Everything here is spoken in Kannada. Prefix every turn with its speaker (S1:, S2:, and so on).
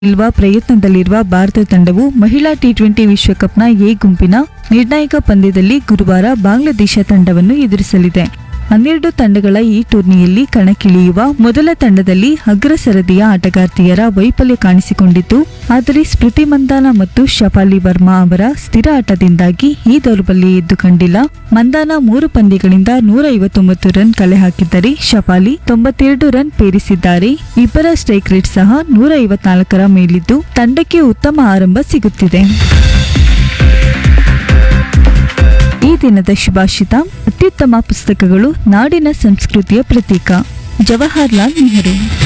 S1: ನಿಲ್ಲುವ ಪ್ರಯತ್ನದಲ್ಲಿರುವ ಭಾರತ ತಂಡವು ಮಹಿಳಾ ಟಿ ಟ್ವೆಂಟಿ ವಿಶ್ವಕಪ್ನ ಎ ಗುಂಪಿನ ನಿರ್ಣಾಯಕ ಪಂದ್ಯದಲ್ಲಿ ಗುರುವಾರ ಬಾಂಗ್ಲಾದೇಶ ತಂಡವನ್ನು ಎದುರಿಸಲಿದೆ ಹನ್ನೆರಡು ತಂಡಗಳ ಈ ಟೂರ್ನಿಯಲ್ಲಿ ಕಣಕ್ಕಿಳಿಯುವ ಮೊದಲ ತಂಡದಲ್ಲಿ ಅಗ್ರಸರದಿಯ ಆಟಗಾರ್ತಿಯರ ವೈಫಲ್ಯ ಕಾಣಿಸಿಕೊಂಡಿದ್ದು ಆದರೆ ಸ್ಮೃತಿ ಮಂದಾನ ಮತ್ತು ಶಫಾಲಿ ವರ್ಮಾ ಅವರ ಸ್ಥಿರ ಆಟದಿಂದಾಗಿ ಈ ದೌರ್ಬಲ್ಯ ಎದ್ದು ಕಂಡಿಲ್ಲ ಮಂದಾನ ಮೂರು ಪಂದ್ಯಗಳಿಂದ ನೂರ ಐವತ್ತೊಂಬತ್ತು ರನ್ ಕಲೆ ಹಾಕಿದ್ದರೆ ಶಫಾಲಿ ತೊಂಬತ್ತೆರಡು ರನ್ ಪೇರಿಸಿದ್ದಾರೆ ಇಬ್ಬರ ಸ್ಟ್ರೈಕ್ ರೇಟ್ ಸಹ ನೂರ ಐವತ್ನಾಲ್ಕರ ಮೇಲಿದ್ದು ತಂಡಕ್ಕೆ ಉತ್ತಮ ಆರಂಭ ಸಿಗುತ್ತಿದೆ ಈ ದಿನದ ಶುಭಾಷಿತ ಅತ್ಯುತ್ತಮ ಪುಸ್ತಕಗಳು ನಾಡಿನ ಸಂಸ್ಕೃತಿಯ ಪ್ರತೀಕ ಜವಾಹರ್ಲಾಲ್ ನೆಹರು